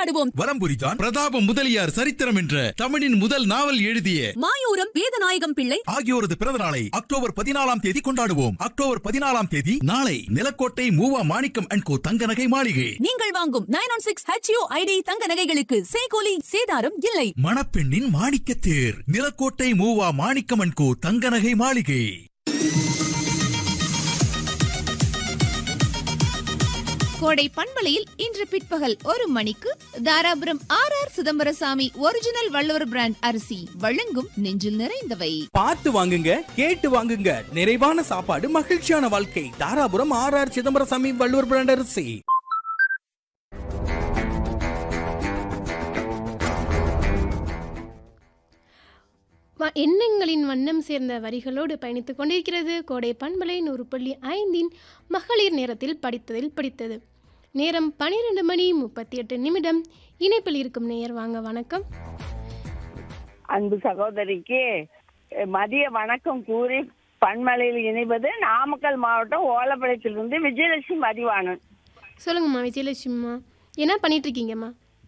கொண்டாடுவோம் வலம்புரிதான் பிரதாப முதலியார் சரித்திரம் என்ற தமிழின் முதல் நாவல் எழுதிய மாயூரம் வேதநாயகம் பிள்ளை ஆகியோரது பிறந்த நாளை அக்டோபர் பதினாலாம் தேதி கொண்டாடுவோம் அக்டோபர் பதினாலாம் தேதி நாளை நிலக்கோட்டை மூவா மாணிக்கம் அண்ட் கோ தங்க நகை மாளிகை நீங்கள் வாங்கும் nine one six H U I D தங்க நகைகளுக்கு சேகோலி சேதாரம் இல்லை மணப்பெண்ணின் மாணிக்க தேர் நிலக்கோட்டை மூவா மாணிக்கம் அண்ட் கோ தங்க நகை மாளிகை கோடை பண்பலையில் இன்று பிற்பகல் ஒரு மணிக்கு Dharapuram R R Chidambarasamy original Valluvar brand அரிசி வழங்கும் நெஞ்சில் நிறைந்தவை பார்த்து வாங்குங்க கேட்டு வாங்குங்க நிறைவான சாப்பாடு மகிழ்ச்சியான வாழ்க்கை Dharapuram R R Chidambarasamy Valluvar brand அரிசி வ- எண்ணங்களின் வண்ணம் சேர்ந்த வரிகளோடு பயணித்துக் கொண்டிருக்கிறது கோடை பண்பலை நூறு புள்ளி ஐந்தின் மகளிர் நேரத்தில் படித்ததில் படித்தது நேரம் பனிரெண்டு மணி முப்பத்தி எட்டு நிமிடம் இணைப்பில் இருக்கும் நேயர் வாங்க வணக்கம் அன்பு சகோதரிக்கு அஹ், மதிய வணக்கம் கூறி பன்மலையில் இணைவது நாமக்கல் மாவட்டம் ஓலப்பாளையத்திலிருந்து விஜயலட்சுமி மதிவாணன் சொல்லுங்கம்மா விஜயலட்சுமிம்மா என்ன பண்ணிட்டு இருக்கீங்கம்மா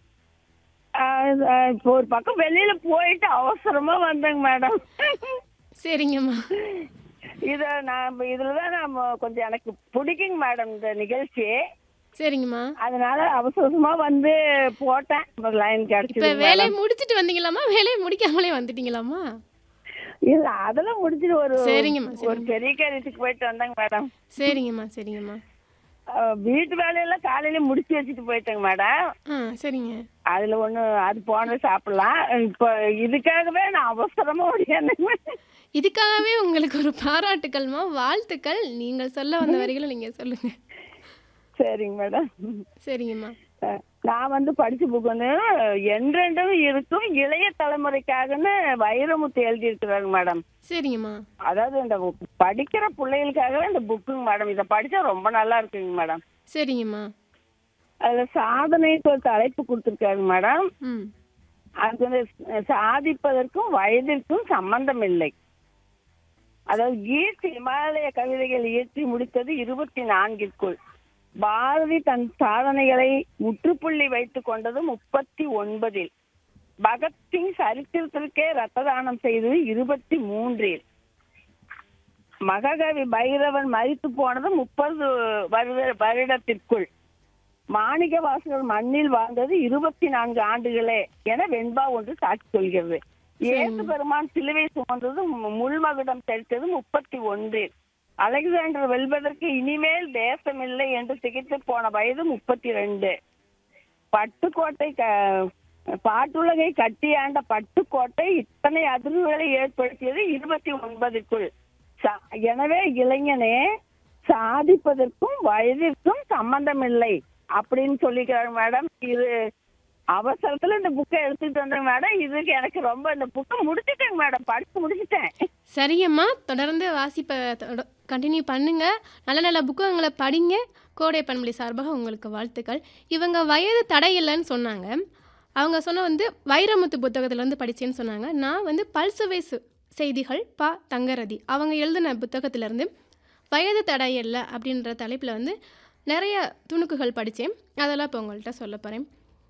அஹ், அஹ், இப்போ ஒரு பக்கம் வெளியில போயிட்டு அவசரமா வந்தேங்க மேடம் சரிங்கம்மா இத நான் இதுலதான் நம்ம கொஞ்சம் எனக்கு பிடிக்குங்க மேடம் இந்த நிகழ்ச்சி சரிங்கம்மா அதனால அவசரமா வந்து போட்டேன் லைன் இப்ப கிடைச்சது வேலையை முடிச்சிட்டு வந்தீங்களாம்மா வேலையை முடிக்காமலே வந்துட்டீங்களாம்மா இல்ல அதெல்லாம் முடிச்சிட்டு ஒரு சரிங்கம்மா, ஒரு சரிங்க. பெரிய காரியத்துக்கு போயிட்டு வந்தேங்க மேடம் சரிங்கம்மா சரிங்கம்மா அஹ், வீட்டு வேலையெல்லாம் காலையில முடிச்சு வச்சுட்டு போயிட்டேங்க மேடம் ஆ சரிங்க அதுல ஒண்ணு அது போன சாப்பிடலாம் இப்போ இதுக்காகவே நான் அவசரமா ஓடியாந்தேங்க இதுக்காகவே உங்களுக்கு ஒரு பாராட்டுக்கள்மா வாழ்த்துக்கள் நீங்கள் சொல்ல வந்த வரிகளை நீங்க சொல்லுங்க சரிங்க மேடம் சரிங்கம்மா அஹ், நான் வந்து படிச்ச புக் வந்து என்றென்றும் இருக்கும் இளைய தலைமுறைக்காகன்னு வைரமுத்து எழுதியிருக்கிறாங்க மேடம் சரிங்கம்மா அதாவது இந்த book படிக்கிற பிள்ளைகளுக்காகவே இந்த புக்குங்க மேடம் இதை படிச்சா ரொம்ப நல்லா இருக்குங்க மேடம் சரிங்கம்மா அதுல சாதனைக்கு ஒரு தலைப்பு கொடுத்துருக்காங்க மேடம் ம் அது வந்து சாதிப்பதற்கும் வயதிற்கும் சம்பந்தம் இல்லை அதாவது கீர்த்தி இமாலய கவிதைகள் இயற்றி முடித்தது இருபத்தி நான்கிற்குள் பாரதி தன் சாதனைகளை முற்றுப்புள்ளி வைத்துக் கொண்டது முப்பத்தி ஒன்பதில் பகத்சிங் சரித்திரத்திற்கே ரத்த தானம் செய்தது இருபத்தி மூன்றில் மகாகவி பைரவன் மரித்து போனது முப்பது வருட வருடத்திற்குள் மாணிக்க வாசகர் மண்ணில் வாழ்ந்தது இருபத்தி நான்கு ஆண்டுகளே என வெண்பா ஒன்று சாட்சி சொல்கிறது இயேசு பெருமான் சிலுவை சுமந்தது மு- முள்மகுடம் தெரித்தது முப்பத்தி ஒன்றில் அலெக்சாண்டர் வெல்வதற்கு இனிமேல் தேசமில்லை என்று திகைத்து போன வயது முப்பத்தி ரெண்டு பட்டுக்கோட்டை க- பாட்டுலகை கட்டியாண்ட பட்டுக்கோட்டை இத்தனை அதிர்வுகளை ஏற்படுத்தியது இருபத்தி ஒன்பதுக்குள் ச- எனவே இளைஞனே சாதிப்பதற்கும் வயதிற்கும் சம்பந்தமில்லை அப்படின்னு சொல்லிக்கிறாங்க மேடம் இது அவசரத்துல இந்த புக்கை எடுத்துட்டு வந்தேங்க மேடம் இதுக்கு எனக்கு ரொம்ப இந்த புக்கை முடிச்சிட்டேங்க மேடம் படிச்சு முடிச்சிட்டேன் சரியம்மா தொடர்ந்து வாசிப்பை கண்டினியூ பண்ணுங்க நல்ல நல்ல புக்குங்களை படிங்க கோடை பண்புலி சார்பாக உங்களுக்கு வாழ்த்துக்கள் இவங்க வயது தடை இல்லைன்னு சொன்னாங்க அவங்க சொன்ன வந்து வைரமுத்து புத்தகத்துல இருந்து படிச்சேன்னு சொன்னாங்க நான் வந்து பல்சுவை சு- செய்திகள் பா தங்கரதி அவங்க எழுதின புத்தகத்திலேருந்து வயது தடை இல்லை அப்படின்ற தலைப்பில் வந்து நிறைய துணுக்குகள் படித்தேன் அதெல்லாம் இப்போ உங்கள்கிட்ட சொல்ல போகிறேன்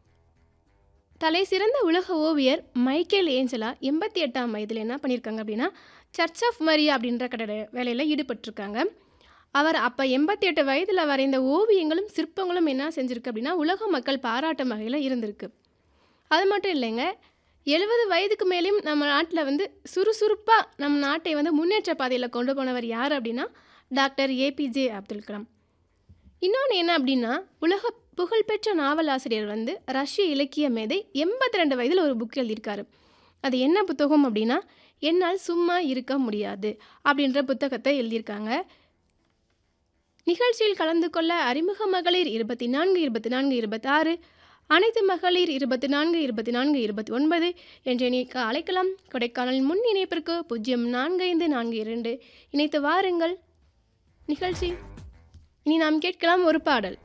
தலை சிறந்த உலக ஓவியர் மைக்கேல் ஏஞ்சலா எண்பத்தி எட்டாம் வயதில் என்ன பண்ணியிருக்காங்க அப்படின்னா சர்ச் ஆஃப் மரியா அப்படின்ற கட்டட வேலையில் ஈடுபட்டிருக்காங்க அவர் அப்போ எண்பத்தி எட்டு வயதில் வரைந்த ஓவியங்களும் சிற்பங்களும் என்ன செஞ்சுருக்கு அப்படின்னா உலக மக்கள் பாராட்டும் வகையில் இருந்திருக்கு அது மட்டும் இல்லைங்க எழுபது வயதுக்கு மேலேயும் நம்ம நாட்டில் வந்து சுறுசுறுப்பாக நம்ம நாட்டை வந்து முன்னேற்ற பாதையில் கொண்டு போனவர் யார் அப்படின்னா டாக்டர் ஏபிஜே அப்துல் கலாம் இன்னொன்று என்ன அப்படின்னா உலக புகழ்பெற்ற நாவலாசிரியர் வந்து ரஷ்ய இலக்கிய மேதை எண்பத்தி ரெண்டு வயதில் ஒரு புக் எழுதியிருக்காரு அது என்ன புத்தகம் அப்படின்னா என்னால் சும்மா இருக்க முடியாது அப்படின்ற புத்தகத்தை எழுதியிருக்காங்க நிகழ்ச்சியில் கலந்து கொள்ள அறிமுக மகளிர் இருபத்தி நான்கு இருபத்தி நான்கு இருபத்தாறு அனைத்து மகளிர் இருபத்தி நான்கு இருபத்தி நான்கு இருபத்தி ஒன்பது என்ற இணைக்க அழைக்கலாம் கொடைக்கானல் முன் இணைப்பிற்கு பூஜ்ஜியம் நான்கு ஐந்து நான்கு இரண்டு இணைத்து வாருங்கள் நிகழ்ச்சி இனி நாம் கேட்கலாம் ஒரு பாடல்